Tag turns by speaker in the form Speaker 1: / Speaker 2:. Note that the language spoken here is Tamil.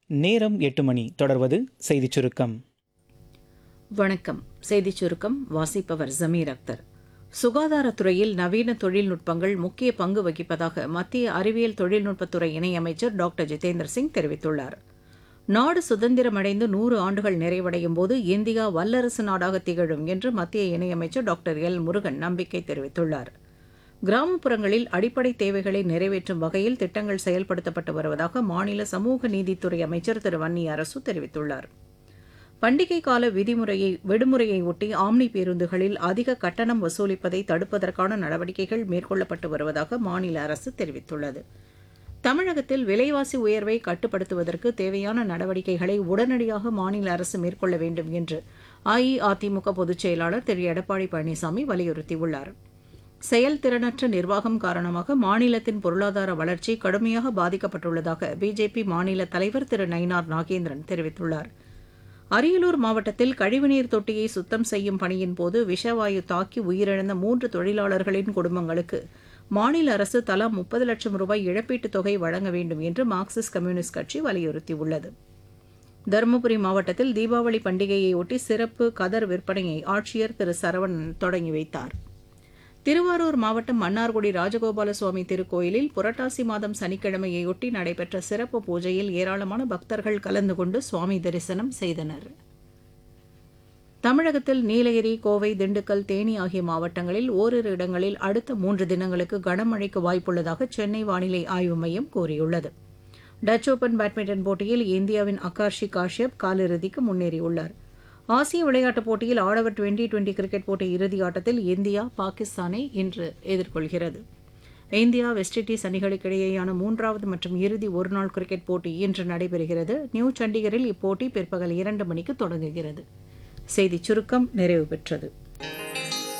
Speaker 1: நேரம் எட்டு மணி தொடர்வது செய்திச் சுருக்கம்
Speaker 2: வணக்கம் செய்திச் சுருக்கம் வாசிப்பவர் ஜமீர் அக்தர் சுகாதாரத்துறையில் நவீன தொழில்நுட்பங்கள் முக்கிய பங்கு வகிப்பதாக மத்திய அறிவியல் தொழில்நுட்பத்துறை இணையமைச்சர் டாக்டர் ஜிதேந்திர சிங் தெரிவித்துள்ளார் நாடு சுதந்திரமடைந்து நூறு ஆண்டுகள் நிறைவடையும் போது இந்தியா வல்லரசு நாடாக திகழும் என்று மத்திய இணையமைச்சர் டாக்டர் எல் முருகன் நம்பிக்கை தெரிவித்துள்ளார் கிராமப்புறங்களில் அடிப்படை தேவைகளை நிறைவேற்றும் வகையில் திட்டங்கள் செயல்படுத்தப்பட்டு வருவதாக மாநில சமூக நீதித்துறை அமைச்சர் திரு வன்னி அரசு தெரிவித்துள்ளார் பண்டிகை கால விதிமுறையை விடுமுறையை ஒட்டி ஆம்னி பேருந்துகளில் அதிக கட்டணம் வசூலிப்பதை தடுப்பதற்கான நடவடிக்கைகள் மேற்கொள்ளப்பட்டு வருவதாக மாநில அரசு தெரிவித்துள்ளது தமிழகத்தில் விலைவாசி உயர்வை கட்டுப்படுத்துவதற்கு தேவையான நடவடிக்கைகளை உடனடியாக மாநில அரசு மேற்கொள்ள வேண்டும் என்று அஇஅதிமுக பொதுச் செயலாளர் திரு எடப்பாடி பழனிசாமி வலியுறுத்தியுள்ளார் செயல்திறனற்ற நிர்வாகம் காரணமாக மாநிலத்தின் பொருளாதார வளர்ச்சி கடுமையாக பாதிக்கப்பட்டுள்ளதாக பிஜேபி மாநில தலைவர் திரு நயினார் நாகேந்திரன் தெரிவித்துள்ளார் அரியலூர் மாவட்டத்தில் கழிவுநீர் தொட்டியை சுத்தம் செய்யும் பணியின் போது விஷவாயு தாக்கி உயிரிழந்த மூன்று தொழிலாளர்களின் குடும்பங்களுக்கு மாநில அரசு தலா முப்பது லட்சம் ரூபாய் இழப்பீட்டுத் தொகை வழங்க வேண்டும் என்று மார்க்சிஸ்ட் கம்யூனிஸ்ட் கட்சி வலியுறுத்தியுள்ளது தருமபுரி மாவட்டத்தில் தீபாவளி பண்டிகையையொட்டி சிறப்பு கதர் விற்பனையை ஆட்சியர் திரு சரவணன் தொடங்கி வைத்தார் திருவாரூர் மாவட்டம் மன்னார்குடி ராஜகோபால சுவாமி திருக்கோயிலில் புரட்டாசி மாதம் சனிக்கிழமையொட்டி நடைபெற்ற சிறப்பு பூஜையில் ஏராளமான பக்தர்கள் கலந்து கொண்டு சுவாமி தரிசனம் செய்தனர் தமிழகத்தில் நீலகிரி கோவை திண்டுக்கல் தேனி ஆகிய மாவட்டங்களில் ஓரிரு இடங்களில் அடுத்த மூன்று தினங்களுக்கு கனமழைக்கு வாய்ப்புள்ளதாக சென்னை வானிலை ஆய்வு மையம் கூறியுள்ளது டச் ஓபன் பேட்மிண்டன் போட்டியில் இந்தியாவின் அகார்ஷி காஷ்யப் காலிறுதிக்கு முன்னேறியுள்ளார் ஆசிய விளையாட்டுப் போட்டியில் ஆடவர் டுவெண்டி டுவெண்டி கிரிக்கெட் போட்டி இறுதி ஆட்டத்தில் இந்தியா பாகிஸ்தானை இன்று எதிர்கொள்கிறது இந்தியா வெஸ்ட் இண்டீஸ் அணிகளுக்கிடையேயான மூன்றாவது மற்றும் இறுதி ஒருநாள் கிரிக்கெட் போட்டி இன்று நடைபெறுகிறது நியூ சண்டிகரில் இப்போட்டி பிற்பகல் இரண்டு மணிக்கு தொடங்குகிறது செய்திச் சுருக்கம் நிறைவு பெற்றது